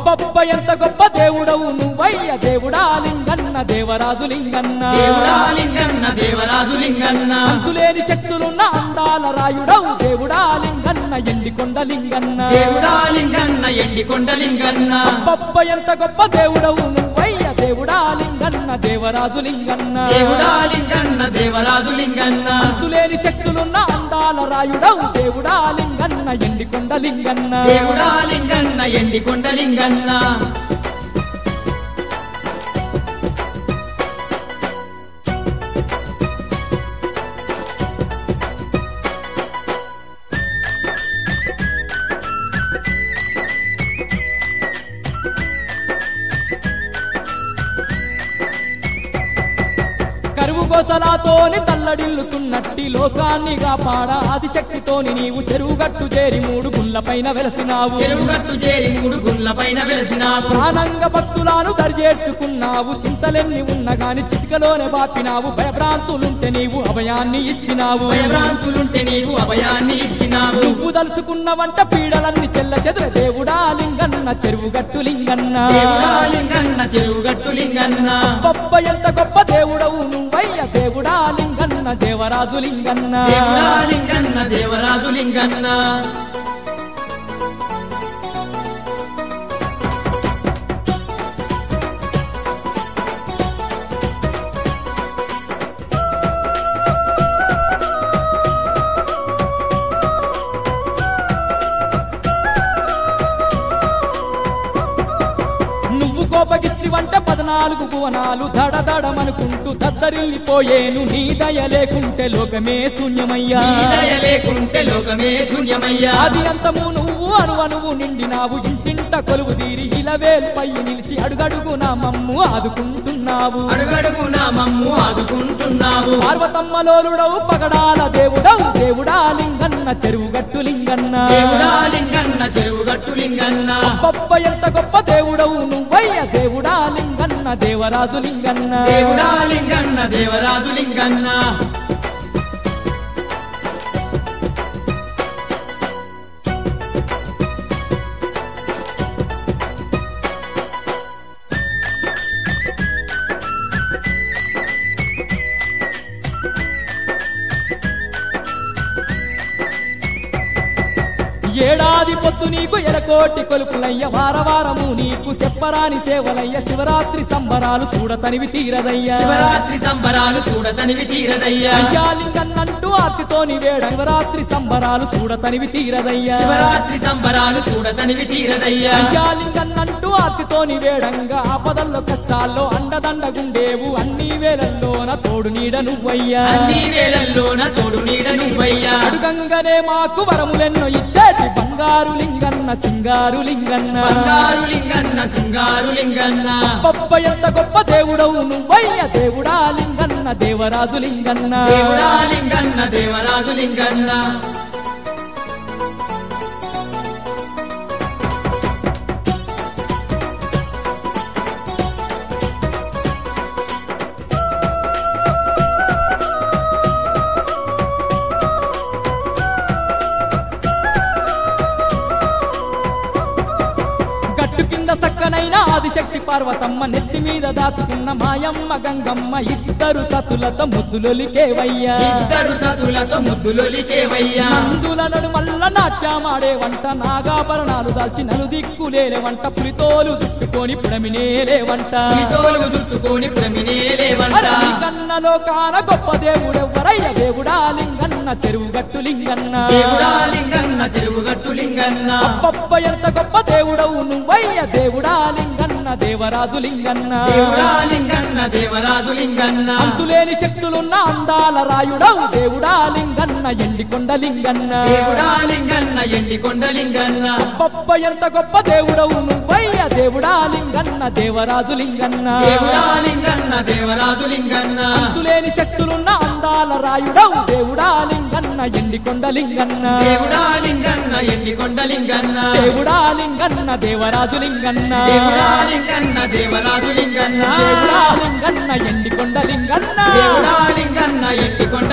అబ్బబ్బ ఎంత గొప్ప దేవుడవు నువ్వయ్య దేవుడా లింగన్న దేవరాజు లింగన్న దేవుడా లింగన్న దేవరాజు లింగన్న అంతులేని శక్తులున్న అందాల రాయుడవు దేవుడా లింగన్న ఎండికొండ లింగన్న దేవుడా లింగన్న ఎండికొండ లింగన్న అబ్బబ్బ ఎంత గొప్ప దేవుడవు నువ్వయ్య దేవుడా లింగన్న దేవరాజు లింగన్న దేవుడా లింగన్న దేవరాజు లింగన్న అంతులేని శక్తులున్న అందాల రాయుడవు దేవుడా లింగన్న ఎండికొండ లింగన్న దేవుడా లింగన్న ఎండికొండ లింగన్న కరువు గోసలాతోని తల్లడిల్లుతున్నట్టి లోకాన్ని కాపాడ ఆదిశక్తితోని నీవు చెరువుగట్టు చేరి మూడు గుళ్ళపైన వెలసినావు చెరువుగట్టు చేరి మూడు గుళ్ళ పైన వెలిసినావు ప్రాణంగ భక్తులను దరిచేర్చుకున్నావు చింతలెన్ని ఉన్న గాని చిటికలోనే బాపినావు భయభ్రాంతులుంటే నీవు అభయాన్ని ఇచ్చినావు భయభ్రాంతులుంటే నీవు అభయాన్ని ఇచ్చినావు నువ్వు దలుసుకున్న వంట పీడలన్నీ చెల్ల చెదుర దేవుడా లింగన్న చెరువుగట్టు లింగన్న దేవుడా లింగన్న చెరువుగట్టు లింగన్న గొప్ప ఎంత గొప్ప దేవుడవు నువ్వయ్య దేవుడా లింగన్న దేవరాజు లింగన్న దేవుడా లింగన్న దేవరాజు లింగన్న నువ్వు కోపగిత్తి వంట పద్నాలుగు భువనాలు దడ దడమనుకుంటూ దద్దరిల్లిపోయేను నీ దయ లేకుంటే లోకమే శూన్యమయ్యా నీ దయ లేకుంటే లోకమే శూన్యమయ్యా ఆది అంతము నువ్వు అణువణువు నిండినావు ఇంటింట కొలువు తీరి ఇలవేల్పై నిలిచి అడుగడుగు నా మమ్ము ఆదుకుంటున్నావు అడుగడుగున మమ్ము ఆదుకుంటున్నావు పార్వతమ్మలోలుడవు పగడాల దేవుడవు దేవుడా లింగన్న చెరువుగట్టు లింగన్న దేవుడా లింగన్న చెరువుగట్టు లింగన్న గొప్ప ఎంత గొప్ప దేవుడవు నువ్వయ్య దేవుడా లింగన్న దేవరాజు లింగన్న దేవుడా లింగన్న దేవరాజు లింగన్న ఏడాది పొద్దు నీకు ఎరకోటి కొలుపులయ్య వారవారము నీకు చెప్పరాని సేవలయ్య శివరాత్రి సంబరాలు చూడతనివి తీరదయ్యా శివరాత్రి సంబరాలు చూడతనివి తీరదయ్యా అయ్యా లింగన్నంటూ ఆర్తితోని వేడ శివరాత్రి సంబరాలు చూడతనివి తీరదయ్యా శివరాత్రి సంబరాలు చూడతనివి తీరదయ్యా అయ్యా లింగన్నంటూ ఆర్తితోని వేడంగా ఆపదల్లో కష్టాల్లో అండదండగుండేవు అన్ని వేళల్లోన తోడు నీడ నువ్వయ్యా అన్ని వేళల్లోన తోడు నీడ నువ్వయ్యా అడుగంగనే మాకు వరములెన్నో ఇచ్చేటి బంగారు లింగన్న సింగారు లింగన్న బంగారు లింగన్న సింగారు లింగన్న గొప్ప ఎంత గొప్ప దేవుడవు నువ్వయ్య దేవుడా లింగన్న దేవరాజు లింగన్న దేవుడా లింగన్న దేవరాజు లింగన్న గట్టు కింద సక్కనైన ఆదిశక్తి పార్వతమ్మ నెత్తి మీద దాచుకున్న మాయమ్మ గంగమ్మ ఇద్దరు సతులతో ముద్దులొలికేవయ్యా ఇద్దరు సతులతో ముద్దులొలికేవయ్యా అందుల నడుమల్ల నాట్యమాడే వంట నాగాభరణాలు దాల్చి నలు దిక్కులేని వంట పులితోలు చుట్టుకొని పుడమినేలే వంట తోలు చుట్టుకొని ప్రమినేలేవంట కన్నలో కాన గొప్ప దేవుడెవ్వరయ్య దేవుడా లింగన్న చెరువు గట్టు లింగన్న దేవుడా లింగన్న చెరువుగట్టు లింగన్న అబ్బబ్బ ఎంత గొప్ప దేవుడవు నువ్వయ్య దేవుడా లింగన్న దేవరాజు లింగన్న దేవుడా లింగన్న దేవరాజు లింగన్న అంతులేని శక్తులున్న అందాల రాయుడవు దేవుడా లింగన్న ఎండికొండ లింగన్న దేవుడా లింగన్న ఎండికొండ లింగన్న అబ్బబ్బ ఎంత గొప్ప దేవుడవు నువ్వయ్య దేవుడా లింగన్న దేవరాజు లింగన్న దేవుడా లింగన్న దేవరాజు లింగన్న అంతులేని శక్తులున్న అందాల రాయుడవు దేవుడా లింగన్న ఎండికొండ లింగన్న దేవుడా లింగన్న ఎండికొండ లింగన్న దేవుడా లింగన్న దేవరాజు లింగన్న దేవుడా లింగన్న దేవరాజు లింగన్న దేవుడా లింగన్న ఎండికొండ లింగన్న దేవుడా లింగన్న ఎండికొండ